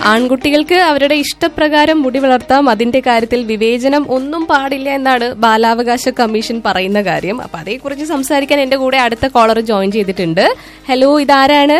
ആൺകുട്ടികൾക്ക് അവരുടെ ഇഷ്ടപ്രകാരം മുടി വളർത്താം അതിന്റെ കാര്യത്തിൽ വിവേചനം ഒന്നും പാടില്ല എന്നാണ് ബാലാവകാശ കമ്മീഷൻ പറയുന്ന കാര്യം അപ്പൊ അതേക്കുറിച്ച് സംസാരിക്കാൻ എന്റെ കൂടെ അടുത്ത കോളർ ജോയിൻ ചെയ്തിട്ടുണ്ട് ഹലോ ഇതാരാണ്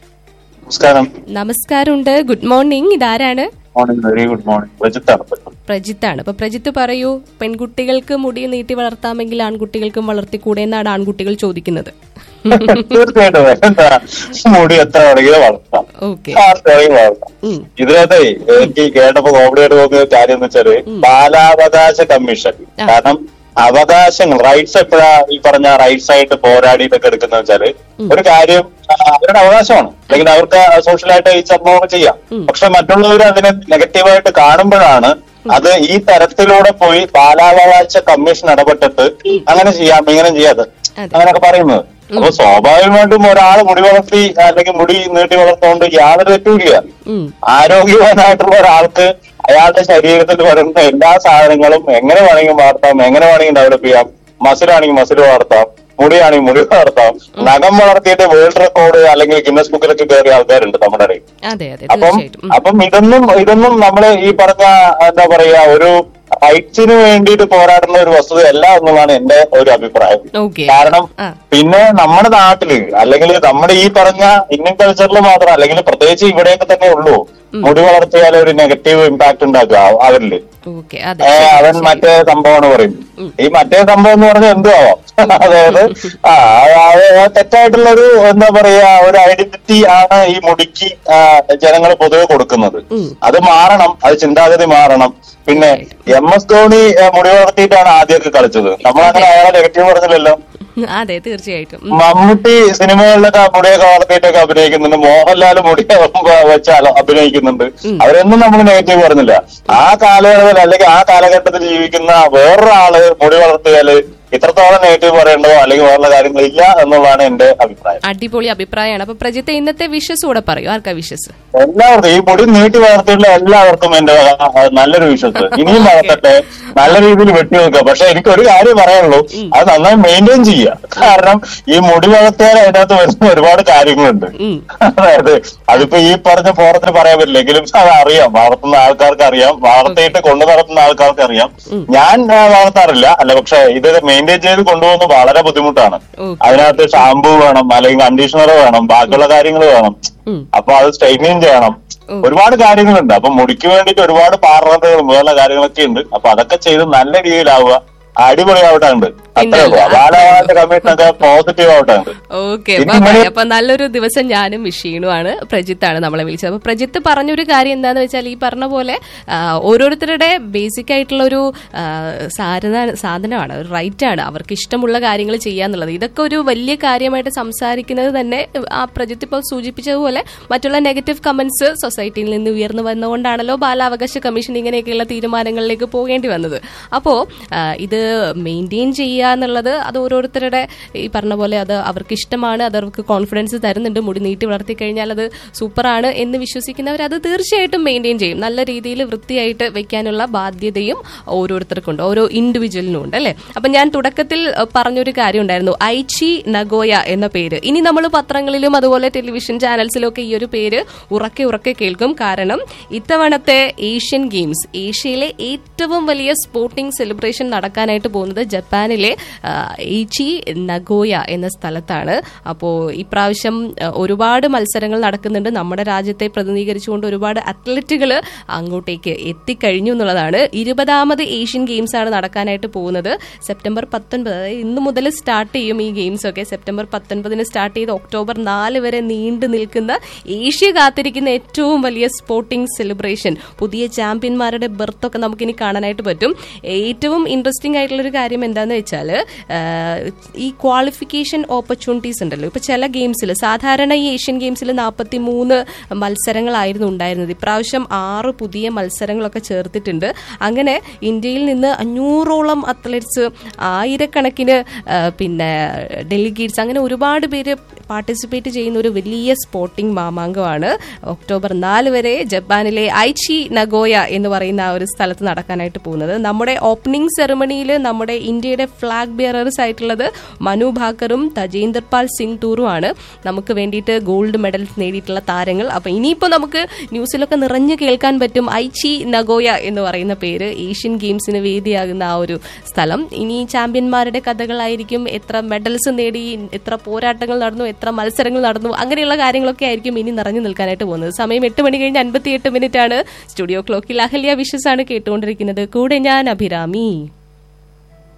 നമസ്കാരം നമസ്കാരമുണ്ട് ഗുഡ് മോർണിംഗ് ഇതാരാണ് മോർണിംഗ് വെരി ഗുഡ് മോർണിംഗ് പ്രജിത്താണ് പ്രജിത്താണ് അപ്പൊ പ്രജിത്ത് പറയൂ പെൺകുട്ടികൾക്ക് മുടി നീട്ടി വളർത്താമെങ്കിൽ ആൺകുട്ടികൾക്കും വളർത്തിക്കൂടെ എന്നാണ് ആൺകുട്ടികൾ ചോദിക്കുന്നത് തീർച്ചയായിട്ടും എന്താ മുടി എത്ര വേണമെങ്കിലും വളർത്താം ഓക്കെ ആർക്ക് വേണമെങ്കിലും വളർത്താം ഉം. ഇതിനകത്തെ എനിക്ക് കേട്ടപ്പോ കോമഡി ആയിട്ട് തോന്നിയ കാര്യം എന്ന് വെച്ചാല് ബാലാവകാശ കമ്മീഷൻ ആ. കാരണം അവകാശങ്ങൾ റൈറ്റ്സ് എപ്പോഴാ ഈ പറഞ്ഞ റൈറ്റ്സ് ആയിട്ട് പോരാടിയിട്ടൊക്കെ എടുക്കുന്ന വെച്ചാല് ഒരു കാര്യം ആ, അവരുടെ അവകാശമാണ് അല്ലെങ്കിൽ അവർക്ക് സോഷ്യലായിട്ട് ഈ സംഭവം ചെയ്യാം പക്ഷെ മറ്റുള്ളവർ അതിനെ നെഗറ്റീവായിട്ട് കാണുമ്പോഴാണ് അത് ഈ തരത്തിലൂടെ പോയി ബാലാവകാശ കമ്മീഷൻ ഇടപെട്ടിട്ട് അങ്ങനെ ചെയ്യാം ഇങ്ങനെ ചെയ്യാതെ അതെ. അങ്ങനെയൊക്കെ പറയുന്നത് അപ്പൊ സ്വാഭാവികമായിട്ടും ഒരാൾ മുടി വളർത്തി അല്ലെങ്കിൽ മുടി നീട്ടി വളർത്തുകൊണ്ട് യാതൊരു തെറ്റുമില്ല ഉം ആരോഗ്യവാനായിട്ടുള്ള ഒരാൾക്ക് അയാളുടെ ശരീരത്തിൽ വരുന്ന എല്ലാ സാധനങ്ങളും എങ്ങനെ വേണമെങ്കിലും വളർത്താം എങ്ങനെ വേണമെങ്കിലും ഡെവലപ്പ് ചെയ്യാം മസിലാണെങ്കിൽ മസിൽ വളർത്താം മുടിയാണെങ്കിൽ മുടി വളർത്താം നഖം വളർത്തിയിട്ട് വേൾഡ് റെക്കോർഡ് അല്ലെങ്കിൽ ഗിന്നസ് ബുക്കിലൊക്കെ കയറിയ ആൾക്കാരുണ്ട് നമ്മുടെ ഇടയിൽ അതെ അതെ അപ്പം തീർച്ചയായിട്ടും ഉം. അപ്പം ഇതൊന്നും ഇതൊന്നും നമ്മള് ഈ പറഞ്ഞ എന്താ പറയാ ഒരു റൈറ്റ്സിന് വേണ്ടിയിട്ട് പോരാടുന്ന ഒരു വസ്തുതയല്ല എന്നുള്ളതാണ് എന്റെ ഒരു അഭിപ്രായം ഓക്കെ കാരണം ആ. പിന്നെ നമ്മുടെ നാട്ടില് അല്ലെങ്കിൽ നമ്മുടെ ഈ പറഞ്ഞ ഇന്ത്യൻ കൾച്ചറിൽ മാത്രം അല്ലെങ്കിൽ പ്രത്യേകിച്ച് ഇവിടെയൊക്കെ തന്നെ ഉള്ളൂ മുടി വളർത്തിയാൽ ഒരു നെഗറ്റീവ് ഇമ്പാക്ട് ഉണ്ടാക്കുക അവ- അവരില് ഓക്കെ അതെ ഏ, ശരി, അവൻ ശരി. മറ്റേ സംഭവമാണ് പറയുന്നത് ഈ മറ്റേ സംഭവം എന്ന് പറഞ്ഞാൽ എന്തു ആവാം അതായത് ആ അത് തെറ്റായിട്ടുള്ള ഒരു എന്താ പറയാ ഒരു ഐഡന്റിറ്റി ആണ് ഈ മുടിക്ക് ജനങ്ങൾ പൊതുവെ കൊടുക്കുന്നത് ഉം. അത് മാറണം അത് ചിന്താഗതി മാറണം പിന്നെ എം എസ് ധോണി ഏ, മുടി വളർത്തിയിട്ടാണ് ആദ്യമൊക്കെ കളിച്ചത് നമ്മളങ്ങനെ അയാളെ നെഗറ്റീവ് പറഞ്ഞില്ലല്ലോ അതെ തീർച്ചയായിട്ടും ഉം. മമ്മൂട്ടി സിനിമകളിലൊക്കെ മുടിയൊക്കെ വളർത്തിയിട്ടൊക്കെ അഭിനയിക്കുന്നുണ്ട് മോഹൻലാൽ മുടി വെച്ച് അല- അഭിനയിക്കുന്നുണ്ട് അവരൊന്നും നമ്മൾ നെഗറ്റീവ് പറഞ്ഞില്ല ആ കാലയളവിൽ അല്ലെങ്കിൽ ആ കാലഘട്ടത്തിൽ ജീവിക്കുന്ന വേറൊരാള് മുടി വളർത്തിയാല് ഇത്രത്തോളം നെഗറ്റീവ് പറയേണ്ടതോ അല്ലെങ്കിൽ വേറെ കാര്യങ്ങളില്ല എന്നുള്ളതാണ് എന്റെ അഭിപ്രായം അടിപൊളി അഭിപ്രായമാണ് അപ്പൊ പ്രജിത്ത് ഇന്നത്തെ വിഷസ് കൂടെ പറയൂ ആർക്കാ വിഷസ് എല്ലാവർക്കും ഈ മുടി നീട്ടി വളർത്തിയിട്ടുള്ള എല്ലാവർക്കും എന്റെ വക, ആ, നല്ലൊരു വിശ്വസ് ഇനിയും വളർത്തട്ടെ നല്ല രീതിയിൽ വെട്ടി വെക്കുക പക്ഷെ എനിക്ക് ഒരു കാര്യം പറയാനുള്ളൂ അത് നന്നായി മെയിൻറ്റെയിൻ ചെയ്യുക കാരണം ഈ മുടി വളർത്തിയാൽ അതിനകത്ത് വരുന്ന ഒരുപാട് കാര്യങ്ങളുണ്ട് ഉം. അതായത് അതിപ്പോ ഈ പറഞ്ഞ ഫോറത്തിന് പറയാൻ പറ്റില്ല എങ്കിലും അത് അറിയാം വളർത്തുന്ന ആൾക്കാർക്ക് അറിയാം വളർത്തിയിട്ട് കൊണ്ടു നടത്തുന്ന ആൾക്കാർക്ക് അറിയാം ഞാൻ ആ, വളർത്താറില്ല അല്ല പക്ഷെ ഇത് മെയിൻറ്റെയിൻ ചെയ്ത് കൊണ്ടുപോകുന്നത് വളരെ ബുദ്ധിമുട്ടാണ് Okay. അതിനകത്ത് ഷാമ്പു വേണം അല്ലെങ്കിൽ കണ്ടീഷണർ വേണം ബാക്കിയുള്ള കാര്യങ്ങൾ വേണം ഉം. അപ്പൊ അത് സ്ട്രൈറ്റനിങ് ചെയ്യണം ഉം. ഒരുപാട് കാര്യങ്ങളുണ്ട് അപ്പൊ മുടിക്ക് വേണ്ടിയിട്ട് ഒരുപാട് പാർലറുകളും വേറെ കാര്യങ്ങളൊക്കെ ഉണ്ട് അപ്പൊ അതൊക്കെ ചെയ്ത് നല്ല രീതിയിലാവുക അടിപൊളിയാവട്ടെ ഉണ്ട് അത്രേ ഉള്ളൂ പിന്നെ ബാലവാദ കമ്മീഷനൊക്കെ പോസിറ്റീവ് ആവട്ടെ ഉണ്ട് ഓക്കെ ഇനി ഇങ്ങനെ- അപ്പൊ നല്ലൊരു ദിവസം ഞാനും വിഷീണുമാണ് പ്രജിത്താണ് നമ്മളെ വിളിച്ചത് അപ്പൊ പ്രജിത്ത് പറഞ്ഞൊരു കാര്യം എന്താന്ന് വെച്ചാൽ ഈ പറഞ്ഞ പോലെ ആ, ഓരോരുത്തരുടെ ബേസിക് ആയിട്ടുള്ള ഒരു ആ, സാധന സാധനമാണ് ഒരു റൈറ്റ് ആണ് അവർക്ക് ഇഷ്ടമുള്ള കാര്യങ്ങൾ ചെയ്യാന്നുള്ളത് ഇതൊക്കെ ഒരു വലിയ കാര്യമായിട്ട് സംസാരിക്കുന്നത് തന്നെ ആ പ്രജിത്ത് ഇപ്പോൾ സൂചിപ്പിച്ചതുപോലെ മറ്റുള്ള നെഗറ്റീവ് കമന്റ്സ് സൊസൈറ്റിയിൽ നിന്ന് ഉയർന്നു വന്നുകൊണ്ടാണല്ലോ ബാലാവകാശ കമ്മീഷൻ ഇങ്ങനെയൊക്കെയുള്ള തീരുമാനങ്ങളിലേക്ക് പോകേണ്ടി വന്നത് അപ്പോ ആ, ഇത് മെയിൻറ്റെയിൻ ചെയ്യുക എന്നുള്ളത് അത് ഓരോരുത്തരുടെ ഈ പറഞ്ഞ പോലെ അത് അവർക്ക് ഇഷ്ടമാണ് അത് അവർക്ക് കോൺഫിഡൻസ് തരുന്നുണ്ട് മുടി നീട്ടി വളർത്തി കഴിഞ്ഞാൽ അത് സൂപ്പറാണ് എന്ന് വിശ്വസിക്കുന്നവർ അത് തീർച്ചയായിട്ടും മെയിൻറ്റെയിൻ ചെയ്യും നല്ല രീതിയിൽ വൃത്തിയായിട്ട് വെക്കാനുള്ള ബാധ്യതയും ഓരോരുത്തർക്കുണ്ട് ഓരോ ഇൻഡിവിജ്വലിനും ഉണ്ട് അല്ലേ അപ്പൊ ഞാൻ തുടക്കത്തിൽ അഹ്, പറഞ്ഞൊരു കാര്യം ഉണ്ടായിരുന്നു ഐച്ചി നഗോയ എന്ന പേര് ഇനി നമ്മൾ പത്രങ്ങളിലും അതുപോലെ ടെലിവിഷൻ ചാനൽസിലും ഒക്കെ ഈ ഒരു പേര് ഉറക്കെ ഉറക്കെ കേൾക്കും കാരണം ഇത്തവണത്തെ ഏഷ്യൻ ഗെയിംസ് ഏഷ്യയിലെ ഏറ്റവും വലിയ സ്പോർട്ടിംഗ് സെലിബ്രേഷൻ നടക്കാനായിട്ട് പോകുന്നത് ജപ്പാനിലെ ആ, ഏച്ചി നഗോയ എന്ന സ്ഥലത്താണ് അപ്പോൾ ഇപ്രാവശ്യം ആ, ഒരുപാട് മത്സരങ്ങൾ നടക്കുന്നുണ്ട് നമ്മുടെ രാജ്യത്തെ പ്രതിനിധീകരിച്ചുകൊണ്ട് ഒരുപാട് അത്ലറ്റുകൾ അങ്ങോട്ടേക്ക് എത്തിക്കഴിഞ്ഞു എന്നുള്ളതാണ് ഇരുപതാമത് ഏഷ്യൻ ഗെയിംസ് ആണ് നടക്കാനായിട്ട് പോകുന്നത് സെപ്റ്റംബർ പത്തൊൻപത് അതായത് ഇന്ന് മുതൽ സ്റ്റാർട്ട് ചെയ്യും ഈ ഗെയിംസ് ഒക്കെ സെപ്റ്റംബർ പത്തൊൻപതിന് സ്റ്റാർട്ട് ചെയ്ത് ഒക്ടോബർ നാല് വരെ നീണ്ടു നിൽക്കുന്ന ഏഷ്യ കാത്തിരിക്കുന്ന ഏറ്റവും വലിയ സ്പോർട്ടിംഗ് സെലിബ്രേഷൻ പുതിയ ചാമ്പ്യന്മാരുടെ ബർത്ത് ഒക്കെ നമുക്കിനി കാണാനായിട്ട് പറ്റും ഏറ്റവും ഇൻട്രസ്റ്റിംഗ് ആയിട്ടുള്ള ഒരു കാര്യം എന്താന്ന് വെച്ചാൽ ഈ ക്വാളിഫിക്കേഷൻ ഓപ്പർച്യൂണിറ്റീസ് ഉണ്ടല്ലോ ഇപ്പൊ ചില ഗെയിംസിൽ സാധാരണ ഈ ഏഷ്യൻ ഗെയിംസിൽ നാൽപ്പത്തി മൂന്ന് മത്സരങ്ങളായിരുന്നു ഉണ്ടായിരുന്നത് ഇപ്രാവശ്യം ആറ് പുതിയ മത്സരങ്ങളൊക്കെ ചേർത്തിട്ടുണ്ട് അങ്ങനെ ഇന്ത്യയിൽ നിന്ന് അഞ്ഞൂറോളം അത്ലറ്റ്സ് ആയിരക്കണക്കിന് ആ, പിന്നെ ഡെലിഗേറ്റ്സ് അങ്ങനെ ഒരുപാട് പേര് പാർട്ടിസിപ്പേറ്റ് ചെയ്യുന്ന ഒരു വലിയ സ്പോർട്ടിംഗ് മാമാങ്കമാണ് ഒക്ടോബർ നാല് വരെ ജപ്പാനിലെ ഐച്ചി നഗോയ എന്ന് പറയുന്ന ആ ഒരു സ്ഥലത്ത് നടക്കാനായിട്ട് പോകുന്നത് നമ്മുടെ ഓപ്പണിംഗ് സെറമണിയിൽ നമ്മുടെ ഇന്ത്യയുടെ ഫ്ലാഗ് ബിയറേഴ്സ് ആയിട്ടുള്ളത് മനു ഭാക്കറും തജേന്ദർ പാൽ സിംഗ് ടൂറുമാണ് നമുക്ക് വേണ്ടിയിട്ട് ഗോൾഡ് മെഡൽസ് നേടിയിട്ടുള്ള താരങ്ങൾ അപ്പൊ ഇനിയിപ്പോ നമുക്ക് ന്യൂസിലൊക്കെ നിറഞ്ഞു കേൾക്കാൻ പറ്റും ഐച്ചി നഗോയ എന്ന് പറയുന്ന പേര് ഏഷ്യൻ ഗെയിംസിന് വേദിയാകുന്ന ആ ഒരു സ്ഥലം ഇനി ചാമ്പ്യന്മാരുടെ കഥകളായിരിക്കും എത്ര മെഡൽസ് നേടി എത്ര പോരാട്ടങ്ങൾ നടന്നു എത്ര മത്സരങ്ങൾ നടന്നു അങ്ങനെയുള്ള കാര്യങ്ങളൊക്കെ ആയിരിക്കും ഇനി നിറഞ്ഞു നിൽക്കാനായിട്ട് പോകുന്നത് സമയം എട്ട് മണി കഴിഞ്ഞ് അൻപത്തിയെട്ട് മിനിറ്റ് ആണ് സ്റ്റുഡിയോ ക്ലോക്കിൽ അഹല്യ വിഷസ് ആണ് കേട്ടുകൊണ്ടിരിക്കുന്നത് കൂടെ ഞാൻ അഭിരാമി